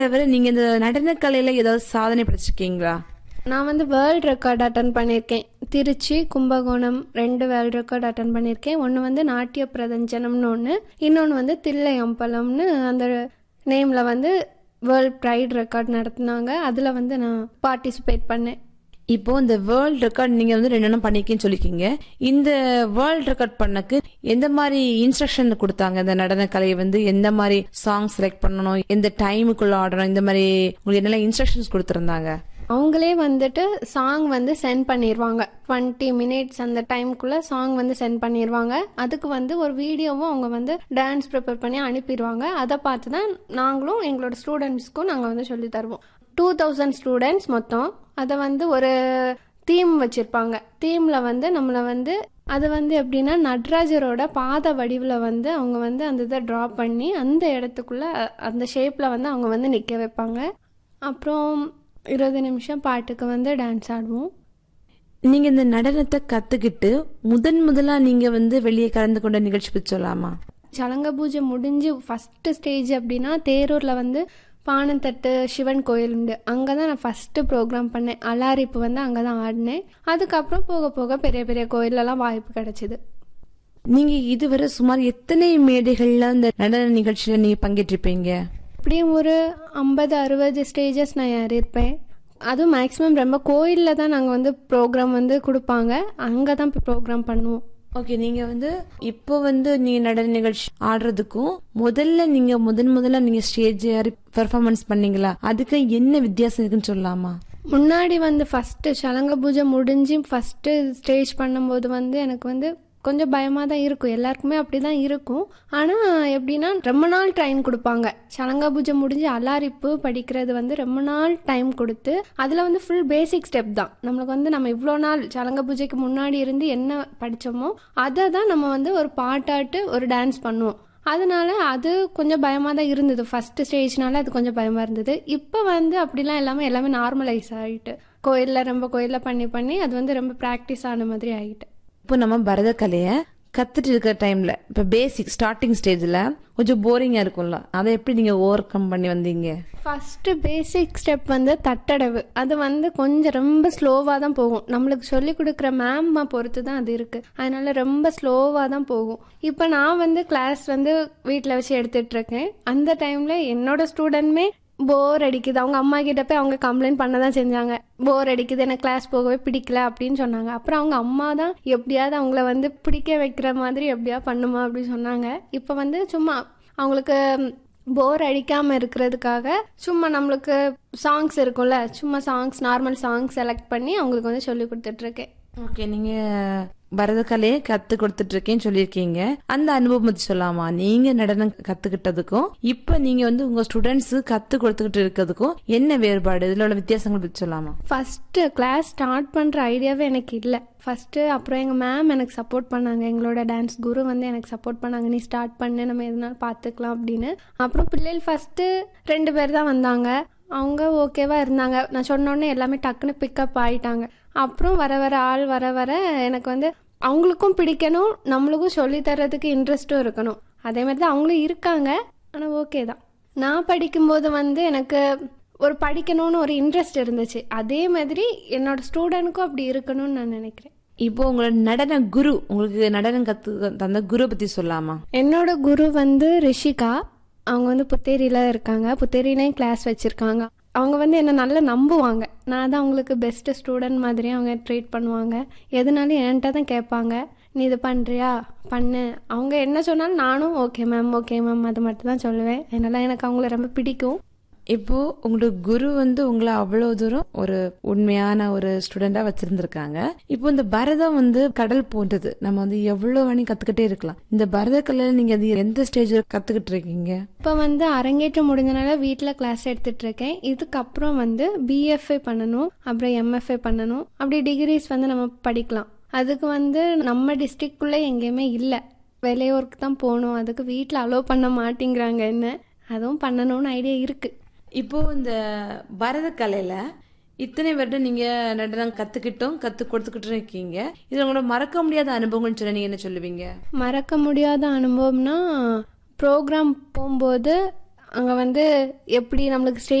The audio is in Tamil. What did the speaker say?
தவிர நீங்க இந்த நடனக்கலையில ஏதாவது சாதனை படைச்சிருக்கீங்களா நான் வந்து வேர்ல்ட் ரெக்கார்ட் அட்டன் பண்ணியிருக்கேன் திருச்சி கும்பகோணம் ரெண்டு வேர்ல்ட் ரெக்கார்ட் அட்டன் பண்ணியிருக்கேன் ஒன்று வந்து நாட்டிய பிரதஞ்சனம்னு ஒன்று இன்னொன்று வந்து தில்லை அம்பலம்னு அந்த நேமில் வந்து வேர்ல்ட் ப்ரைட் ரெக்கார்ட் நடத்துனாங்க அதில் வந்து நான் பார்ட்டிசிபேட் பண்ணேன் இப்போ இந்த வேர்ல்ட் ரெக்கார்ட் நீங்க வந்து ரெண்டு எண்ணம் பண்ணிருக்கீங்கன்னு சொல்லிருக்கீங்க இந்த வேர்ல்ட் ரெக்கார்ட் பண்ணக்கு எந்த மாதிரி இன்ஸ்ட்ரக்ஷன் கொடுத்தாங்க இந்த நடன கலையை வந்து எந்த மாதிரி சாங் செலக்ட் பண்ணணும் எந்த டைமுக்குள்ள ஆடணும் இந்த மாதிரி உங்களுக்கு என்னெல்லாம் இன்ஸ்ட்ரக்ஷன்ஸ் கொடுத்துருந்தாங்க அவங்களே வந்துட்டு சாங் வந்து சென்ட் பண்ணிடுவாங்க டுவெண்ட்டி மினிட்ஸ் அந்த டைம்குள்ளே சாங் வந்து சென்ட் பண்ணிடுவாங்க அதுக்கு வந்து ஒரு வீடியோவும் அவங்க வந்து டான்ஸ் ப்ரிப்பேர் பண்ணி அனுப்பிடுவாங்க அதை பார்த்து தான் நாங்களும் எங்களோட ஸ்டூடெண்ட்ஸ்க்கும் நாங்கள் வந்து சொல்லி தருவோம் டூ தௌசண்ட் ஸ்டூடெண்ட்ஸ் மொத்தம் அதை வந்து ஒரு தீம் வச்சுருப்பாங்க தீமில் வந்து நம்மளை வந்து அது வந்து எப்படின்னா நட்ராஜரோட பாத வடிவில் வந்து அவங்க வந்து அந்த இதை ட்ரா பண்ணி அந்த இடத்துக்குள்ள அ- அந்த ஷேப்பில் வந்து அவங்க வந்து நிற்க வைப்பாங்க அப்புறம் இருபது நிமிஷம் பாட்டுக்கு வந்து டான்ஸ் ஆடுவோம் நீங்க இந்த நடனத்தை கத்துக்கிட்டு முதன் முதலா நீங்க வந்து வெளியே கலந்து கொண்ட நிகழ்ச்சி பத்தி சொல்லலாமா சலங்க பூஜை முடிஞ்சு ஃபஸ்ட்டு ஸ்டேஜ் அப்படின்னா தேரூரில் வந்து பானந்தட்டு சிவன் கோயில் உண்டு அங்கே தான் நான் ஃபஸ்ட்டு ப்ரோக்ராம் பண்ணேன் அலாரிப்பு வந்து அங்கே தான் ஆடினேன் அதுக்கப்புறம் போக போக பெரிய பெரிய கோயிலெல்லாம் வாய்ப்பு கிடைச்சிது நீங்க இதுவரை சுமார் எத்தனை மேடைகள்ல இந்த நடன நிகழ்ச்சியில நீங்க பங்கேற்றிருப்பீங்க இப்படியும் ஒரு ஐம்பது அறுபது ஸ்டேஜஸ் நான் ஏறியிருப்பேன் அதுவும் மேக்ஸிமம் ரொம்ப கோயிலில் தான் நாங்கள் வந்து ப்ரோக்ராம் வந்து கொடுப்பாங்க அங்கே தான் ப்ரோக்ராம் பண்ணுவோம் ஓகே நீங்க வந்து இப்போ வந்து நீங்க நடன நிகழ்ச்சி ஆடுறதுக்கும் முதல்ல நீங்க முதன் முதல்ல நீங்க ஸ்டேஜ் ஏறி பெர்ஃபார்மன்ஸ் பண்ணீங்களா அதுக்கு என்ன வித்தியாசம் இருக்குன்னு சொல்லலாமா முன்னாடி வந்து ஃபஸ்ட்டு சலங்க பூஜை முடிஞ்சு ஃபஸ்ட்டு ஸ்டேஜ் பண்ணும்போது வந்து எனக்கு வந்து கொஞ்சம் பயமாக தான் இருக்கும் எல்லாருக்குமே அப்படி தான் இருக்கும் ஆனால் எப்படின்னா ரொம்ப நாள் டைம் கொடுப்பாங்க சலங்கா பூஜை முடிஞ்சு அலாரிப்பு படிக்கிறது வந்து ரொம்ப நாள் டைம் கொடுத்து அதில் வந்து ஃபுல் பேசிக் ஸ்டெப் தான் நம்மளுக்கு வந்து நம்ம இவ்வளோ நாள் சலங்க பூஜைக்கு முன்னாடி இருந்து என்ன படித்தோமோ அதை தான் நம்ம வந்து ஒரு பாட்டாட்டு ஒரு டான்ஸ் பண்ணுவோம் அதனால அது கொஞ்சம் பயமாக தான் இருந்தது ஃபர்ஸ்ட் ஸ்டேஜ்னால அது கொஞ்சம் பயமாக இருந்தது இப்போ வந்து அப்படிலாம் எல்லாமே எல்லாமே நார்மலைஸ் ஆகிட்டு கோயிலில் ரொம்ப கோயிலில் பண்ணி பண்ணி அது வந்து ரொம்ப ப்ராக்டிஸ் ஆன மாதிரி ஆகிட்டு இப்போ நம்ம பரதக்கலைய கத்துட்டு இருக்கிற டைம்ல இப்ப பேசிக் ஸ்டார்டிங் ஸ்டேஜ்ல கொஞ்சம் போரிங்கா இருக்கும்ல அதை எப்படி நீங்க ஓவர் கம் பண்ணி வந்தீங்க ஃபஸ்ட்டு பேசிக் ஸ்டெப் வந்து தட்டடவு அது வந்து கொஞ்சம் ரொம்ப ஸ்லோவாக தான் போகும் நம்மளுக்கு சொல்லி கொடுக்குற மேம்மை பொறுத்து தான் அது இருக்குது அதனால ரொம்ப ஸ்லோவாக தான் போகும் இப்போ நான் வந்து கிளாஸ் வந்து வீட்டில் வச்சு எடுத்துட்டு இருக்கேன் அந்த டைமில் என்னோட ஸ்டூடெண்ட்மே போர் அடிக்குது அவங்க அம்மா கிட்ட போய் அவங்க கம்ப்ளைண்ட் பண்ண தான் செஞ்சாங்க போர் அடிக்குது எனக்கு கிளாஸ் போகவே பிடிக்கல அப்படின்னு சொன்னாங்க அப்புறம் அவங்க அம்மா தான் எப்படியாவது அவங்கள வந்து பிடிக்க வைக்கிற மாதிரி எப்படியாவது பண்ணுமா அப்படின்னு சொன்னாங்க இப்போ வந்து சும்மா அவங்களுக்கு போர் அடிக்காம இருக்கிறதுக்காக சும்மா நம்மளுக்கு சாங்ஸ் இருக்கும்ல சும்மா சாங்ஸ் நார்மல் சாங்ஸ் செலக்ட் பண்ணி அவங்களுக்கு வந்து சொல்லி கொடுத்துட்டு இருக்கேன் ஓகே நீங்க பரதக்கலையை கத்து கொடுத்துட்டு இருக்கேன்னு சொல்லியிருக்கீங்க அந்த அனுபவம் பத்தி சொல்லாமா நீங்க நடனம் கத்துக்கிட்டதுக்கும் இப்ப நீங்க வந்து உங்க ஸ்டூடெண்ட்ஸ் கத்து கொடுத்துக்கிட்டு இருக்கிறதுக்கும் என்ன வேறுபாடு இதுல உள்ள வித்தியாசங்கள் பத்தி சொல்லாமா ஃபஸ்ட்டு கிளாஸ் ஸ்டார்ட் பண்ணுற ஐடியாவே எனக்கு இல்லை ஃபஸ்ட்டு அப்புறம் எங்கள் மேம் எனக்கு சப்போர்ட் பண்ணாங்க எங்களோட டான்ஸ் குரு வந்து எனக்கு சப்போர்ட் பண்ணாங்க நீ ஸ்டார்ட் பண்ணு நம்ம எதுனாலும் பார்த்துக்கலாம் அப்படின்னு அப்புறம் பிள்ளைகள் ஃபஸ்ட்டு ரெண்டு பேர் தான் வந்தாங்க அவங்க ஓகேவா இருந்தாங்க நான் சொன்னோடனே எல்லாமே டக்குன்னு பிக்கப் ஆயிட்டாங்க அப்புறம் வர வர ஆள் வர வர எனக்கு வந்து அவங்களுக்கும் பிடிக்கணும் நம்மளுக்கும் சொல்லித் தர்றதுக்கு இன்ட்ரெஸ்ட்டும் இருக்கணும் அதே மாதிரி தான் அவங்களும் இருக்காங்க ஆனால் ஓகே தான் நான் படிக்கும்போது வந்து எனக்கு ஒரு படிக்கணும்னு ஒரு இன்ட்ரெஸ்ட் இருந்துச்சு அதே மாதிரி என்னோட ஸ்டூடெண்ட்க்கும் அப்படி இருக்கணும்னு நான் நினைக்கிறேன் இப்போ உங்களோட நடன குரு உங்களுக்கு நடனம் கத்து தந்த குரு பத்தி சொல்லாமா என்னோட குரு வந்து ரிஷிகா அவங்க வந்து புத்தேரியில் இருக்காங்க புத்தேரியிலையும் கிளாஸ் வச்சுருக்காங்க அவங்க வந்து என்னை நல்லா நம்புவாங்க நான் தான் அவங்களுக்கு பெஸ்ட்டு ஸ்டூடெண்ட் மாதிரி அவங்க ட்ரீட் பண்ணுவாங்க எதுனாலும் என்கிட்ட தான் கேட்பாங்க நீ இது பண்ணுறியா பண்ணு அவங்க என்ன சொன்னாலும் நானும் ஓகே மேம் ஓகே மேம் அது மட்டும் தான் சொல்லுவேன் அதனால் எனக்கு அவங்கள ரொம்ப பிடிக்கும் இப்போ உங்களோட குரு வந்து உங்களை அவ்வளவு தூரம் ஒரு உண்மையான ஒரு ஸ்டூடெண்டா வச்சிருந்திருக்காங்க இப்போ இந்த பரதம் வந்து கடல் போன்றது நம்ம வந்து எவ்வளவு வேணி கத்துக்கிட்டே இருக்கலாம் இந்த பரத கலையில நீங்க அது எந்த ஸ்டேஜ்ல கத்துக்கிட்டு இருக்கீங்க இப்போ வந்து அரங்கேற்றம் முடிஞ்சனால வீட்டில் கிளாஸ் எடுத்துட்டு இருக்கேன் இதுக்கப்புறம் வந்து பிஎஃப்ஏ பண்ணணும் அப்புறம் எம்எஃப்ஏ பண்ணணும் அப்படி டிகிரிஸ் வந்து நம்ம படிக்கலாம் அதுக்கு வந்து நம்ம டிஸ்ட்ரிக்ட்குள்ளே எங்கேயுமே இல்லை வெளியூருக்கு தான் போகணும் அதுக்கு வீட்டில் அலோவ் பண்ண மாட்டேங்கிறாங்க என்ன அதுவும் பண்ணணும்னு ஐடியா இருக்குது இப்போ இந்த பரத கலையில இத்தனை வருடம் நீங்க நடனம் கத்துக்கிட்டும் கத்து கொடுத்துக்கிட்டு இருக்கீங்க இதுல உங்களோட மறக்க முடியாத அனுபவங்கள்னு சொன்னா நீங்க என்ன சொல்லுவீங்க மறக்க முடியாத அனுபவம்னா ப்ரோக்ராம் போகும்போது அங்கே வந்து எப்படி நம்மளுக்கு ஸ்டே